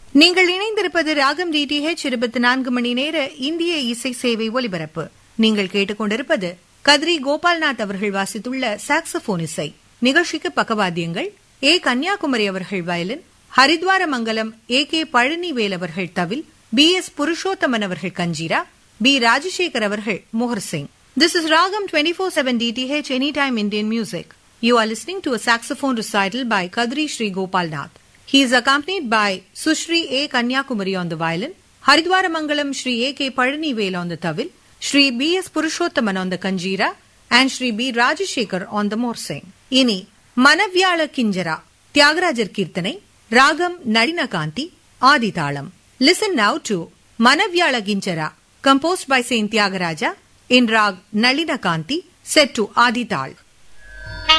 நீங்கள் இணைந்திருப்பது ராகம் டிடிஹெச் இருபத்தி நான்கு மணி நேர இந்திய இசை சேவை ஒலிபரப்பு நீங்கள் கேட்டுக்கொண்டிருப்பது கத்ரி கோபால்நாத் அவர்கள் வாசித்துள்ள சாக்ஸபோன் இசை நிகழ்ச்சிக்கு பக்கவாத்தியங்கள் ஏ கன்னியாகுமரி அவர்கள் violin Haridwaramangalam A K Palanivel அவர்கள் தவில் பி எஸ் புருஷோத்தமன் அவர்கள் கஞ்சீரா பி ராஜசேகர் அவர்கள் மோகர் Singh This is Ragam 24/7 DTH Anytime Indian Music. You are listening to a saxophone recital by Kadri Sri Gopal Nath. He is accompanied by Sushri A. Kanyakumari on the violin, Haridwaramangalam Sri A. K. Palanivel on the tawil, Sri B. S. Purushottaman on the kanjira, and Sri B. Rajashekar on the morsing. இனி மனவியாள கிஞ்சரா தியாகராஜர் கீர்த்தனை ராகம் நளினகாந்தி ஆதிதாளம் listen now to Manavyalakinchara composed by Saint Tyagaraja in rag Nalina Kanti set to Adi Tal.